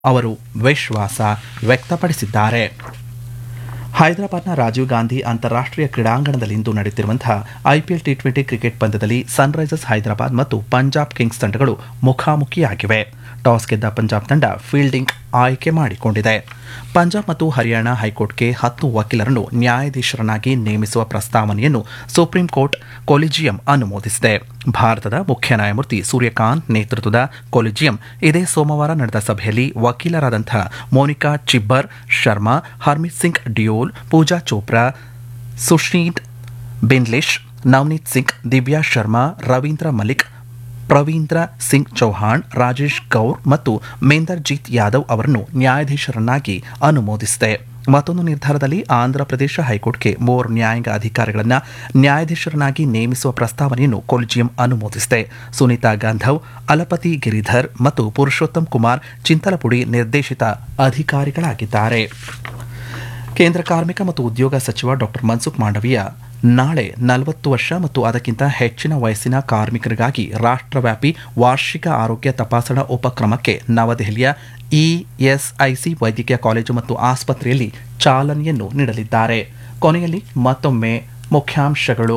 ಅವರು ವಿಶ್ವಾಸ ವ್ಯಕ್ತಪಡಿಸಿದ್ದಾರೆ ಹೈದರಾಬಾದ್ನ ರಾಜೀವ್ ಗಾಂಧಿ ಅಂತಾರಾಷ್ಟೀಯ ಕ್ರೀಡಾಂಗಣದಲ್ಲಿಂದು ನಡೆಯುತ್ತಿರುವಂತಹ ಐಪಿಎಲ್ ಟಿ ಟ್ವೆಂಟಿ ಕ್ರಿಕೆಟ್ ಪಂದ್ಯದಲ್ಲಿ ಸನ್ರೈಸರ್ಸ್ ಹೈದರಾಬಾದ್ ಮತ್ತು ಪಂಜಾಬ್ ಕಿಂಗ್ಸ್ ತಂಡಗಳು ಮುಖಾಮುಖಿಯಾಗಿವೆ ಟಾಸ್ ಗೆದ್ದ ಪಂಜಾಬ್ ತಂಡ ಫೀಲ್ಡಿಂಗ್ ಆಯ್ಕೆ ಮಾಡಿಕೊಂಡಿದೆ ಪಂಜಾಬ್ ಮತ್ತು ಹರಿಯಾಣ ಹೈಕೋರ್ಟ್ಗೆ ಹತ್ತು ವಕೀಲರನ್ನು ನ್ಯಾಯಾಧೀಶರನ್ನಾಗಿ ನೇಮಿಸುವ ಪ್ರಸ್ತಾವನೆಯನ್ನು ಸುಪ್ರೀಂ ಕೋರ್ಟ್ ಕೊಲಿಜಿಯಂ ಅನುಮೋದಿಸಿದೆ ಭಾರತದ ಮುಖ್ಯ ನ್ಯಾಯಮೂರ್ತಿ ಸೂರ್ಯಕಾಂತ್ ನೇತೃತ್ವದ ಕೊಲಿಜಿಯಂ ಇದೇ ಸೋಮವಾರ ನಡೆದ ಸಭೆಯಲ್ಲಿ ವಕೀಲರಾದಂತಹ ಮೋನಿಕಾ ಚಿಬ್ಬರ್ ಶರ್ಮಾ ಹರ್ಮಿತ್ ಸಿಂಗ್ ಡಿಯೋಲ್ ಪೂಜಾ ಚೋಪ್ರಾ ಸುಶೀತ್ ಬಿನ್ಲಿಶ್ ನವನೀತ್ ಸಿಂಗ್ ದಿವ್ಯಾ ಶರ್ಮಾ ರವೀಂದ್ರ ಮಲಿಕ್ ಪ್ರವೀಂದ್ರ ಸಿಂಗ್ ಚೌಹಾಣ್ ರಾಜೇಶ್ ಗೌರ್ ಮತ್ತು ಮೇಂದರ್ಜೀತ್ ಯಾದವ್ ಅವರನ್ನು ನ್ಯಾಯಾಧೀಶರನ್ನಾಗಿ ಅನುಮೋದಿಸಿದೆ ಮತ್ತೊಂದು ನಿರ್ಧಾರದಲ್ಲಿ ಆಂಧ್ರಪ್ರದೇಶ ಹೈಕೋರ್ಟ್ಗೆ ಮೂವರು ನ್ಯಾಯಾಂಗ ಅಧಿಕಾರಿಗಳನ್ನು ನ್ಯಾಯಾಧೀಶರನ್ನಾಗಿ ನೇಮಿಸುವ ಪ್ರಸ್ತಾವನೆಯನ್ನು ಕೊಲಿಜಿಯಂ ಅನುಮೋದಿಸಿದೆ ಸುನೀತಾ ಗಾಂಧವ್ ಅಲಪತಿ ಗಿರಿಧರ್ ಮತ್ತು ಪುರುಷೋತ್ತಮ್ ಕುಮಾರ್ ಚಿಂತಲಪುಡಿ ನಿರ್ದೇಶಿತ ಅಧಿಕಾರಿಗಳಾಗಿದ್ದಾರೆ ಕೇಂದ್ರ ಕಾರ್ಮಿಕ ಮತ್ತು ಉದ್ಯೋಗ ಸಚಿವ ಡಾಕ್ಟರ್ ಮನ್ಸುಖ್ ಮಾಂಡವೀಯ ನಾಳೆ ನಲವತ್ತು ವರ್ಷ ಮತ್ತು ಅದಕ್ಕಿಂತ ಹೆಚ್ಚಿನ ವಯಸ್ಸಿನ ಕಾರ್ಮಿಕರಿಗಾಗಿ ರಾಷ್ಟ್ರವ್ಯಾಪಿ ವಾರ್ಷಿಕ ಆರೋಗ್ಯ ತಪಾಸಣಾ ಉಪಕ್ರಮಕ್ಕೆ ನವದೆಹಲಿಯ ಇಎಸ್ಐಸಿ ವೈದ್ಯಕೀಯ ಕಾಲೇಜು ಮತ್ತು ಆಸ್ಪತ್ರೆಯಲ್ಲಿ ಚಾಲನೆಯನ್ನು ನೀಡಲಿದ್ದಾರೆ ಕೊನೆಯಲ್ಲಿ ಮತ್ತೊಮ್ಮೆ ಮುಖ್ಯಾಂಶಗಳು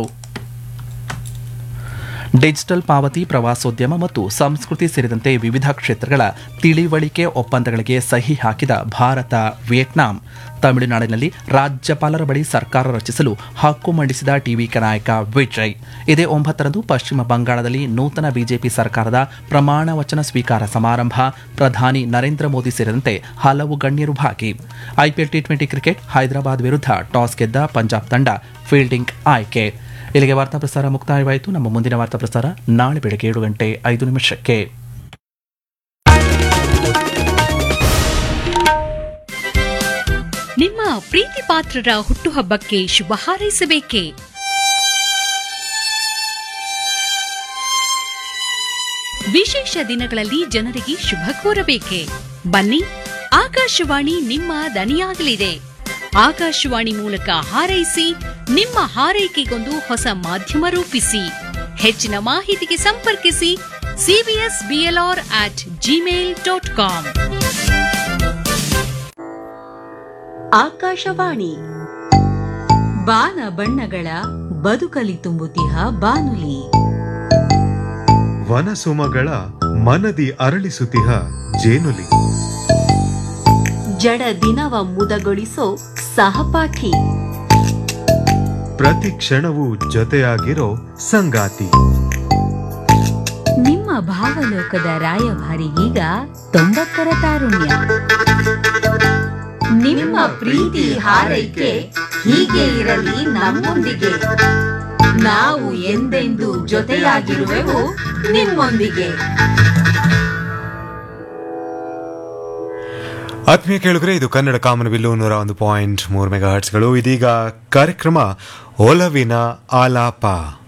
ಡಿಜಿಟಲ್ ಪಾವತಿ ಪ್ರವಾಸೋದ್ಯಮ ಮತ್ತು ಸಂಸ್ಕೃತಿ ಸೇರಿದಂತೆ ವಿವಿಧ ಕ್ಷೇತ್ರಗಳ ತಿಳಿವಳಿಕೆ ಒಪ್ಪಂದಗಳಿಗೆ ಸಹಿ ಹಾಕಿದ ಭಾರತ ವಿಯೆಟ್ನಾಂ ತಮಿಳುನಾಡಿನಲ್ಲಿ ರಾಜ್ಯಪಾಲರ ಬಳಿ ಸರ್ಕಾರ ರಚಿಸಲು ಹಕ್ಕು ಮಂಡಿಸಿದ ಟಿವಿಕೆ ನಾಯಕ ವಿಜಯ್ ಇದೇ ಒಂಬತ್ತರಂದು ಪಶ್ಚಿಮ ಬಂಗಾಳದಲ್ಲಿ ನೂತನ ಬಿಜೆಪಿ ಸರ್ಕಾರದ ಪ್ರಮಾಣ ವಚನ ಸ್ವೀಕಾರ ಸಮಾರಂಭ ಪ್ರಧಾನಿ ನರೇಂದ್ರ ಮೋದಿ ಸೇರಿದಂತೆ ಹಲವು ಗಣ್ಯರು ಭಾಗಿ IPL T twenty cricket Hyderabad ವಿರುದ್ಧ ಟಾಸ್ ಗೆದ್ದ ಪಂಜಾಬ್ ತಂಡ ಫೀಲ್ಡಿಂಗ್ ಆಯ್ಕೆ ಇಲ್ಲಿಗೆ ವಾರ್ತಾ ಪ್ರಸಾರ ಮುಕ್ತಾಯವಾಯಿತು ನಮ್ಮ ಮುಂದಿನ ವಾರ್ತಾ ಪ್ರಸಾರ ನಾಳೆ ಬೆಳಗ್ಗೆ ಏಳು ಗಂಟೆ ಐದು ನಿಮಿಷಕ್ಕೆ ನಿಮ್ಮ ಪ್ರೀತಿ ಪಾತ್ರರ ಹುಟ್ಟುಹಬ್ಬಕ್ಕೆ ಶುಭ ಹಾರೈಸಬೇಕೆ ವಿಶೇಷ ದಿನಗಳಲ್ಲಿ ಜನರಿಗೆ ಶುಭ ಕೋರಬೇಕೆ ಬನ್ನಿ ಆಕಾಶವಾಣಿ ನಿಮ್ಮ ದನಿಯಾಗಲಿದೆ ಆಕಾಶವಾಣಿ ಮೂಲಕ ಹಾರೈಸಿ ನಿಮ್ಮ ಹಾರೈಕೆಗೊಂದು ಹೊಸ ಮಾಧ್ಯಮ ರೂಪಿಸಿ ಹೆಚ್ಚಿನ ಮಾಹಿತಿಗೆ ಸಂಪರ್ಕಿಸಿ CBS BLR at Gmail dot com Akashvani ಬಾನ ಬಣ್ಣಗಳ ಬದುಕಲಿ ತುಂಬುತಿಹ ಬಾನುಲಿ ವನಸುಮಗಳ ಮನದಿ ಅರಳಿಸುತಿಹ ಜೇನುಲಿ ಜಡ ದಿನವ ಮುದಗೊಳಿಸೋ ಸಹಪಾಠಿ ಪ್ರತಿ ಕ್ಷಣವೂ ಜೊತೆಯಾಗಿರೋ ಸಂಗಾತಿ ನಿಮ್ಮ ಭಾವಲೋಕದ ರಾಯಭಾರಿಗೀಗ ತೊಂಬತ್ತರ ತಾರುಣ್ಯ ನಿಮ್ಮ ಪ್ರೀತಿ ಹಾರೈಕೆ ಹೀಗೆ ಇರಲಿ ನಮ್ಮೊಂದಿಗೆ ನಾವು ಎಂದೆಂದೂ ಜೊತೆಯಾಗಿರುವೆವು ನಿಮ್ಮೊಂದಿಗೆ ಆತ್ಮೀಯ ಕೇಳಿದ್ರೆ ಇದು ಕನ್ನಡ ಕಾಮನಬಿಲ್ಲು ನೂರ ಒಂದು ಪಾಯಿಂಟ್ ಮೂರು ಮೆಗಾ ಹರ್ಟ್ಸ್ಗಳು ಇದೀಗ ಕಾರ್ಯಕ್ರಮ ಒಲವಿನ ಆಲಾಪ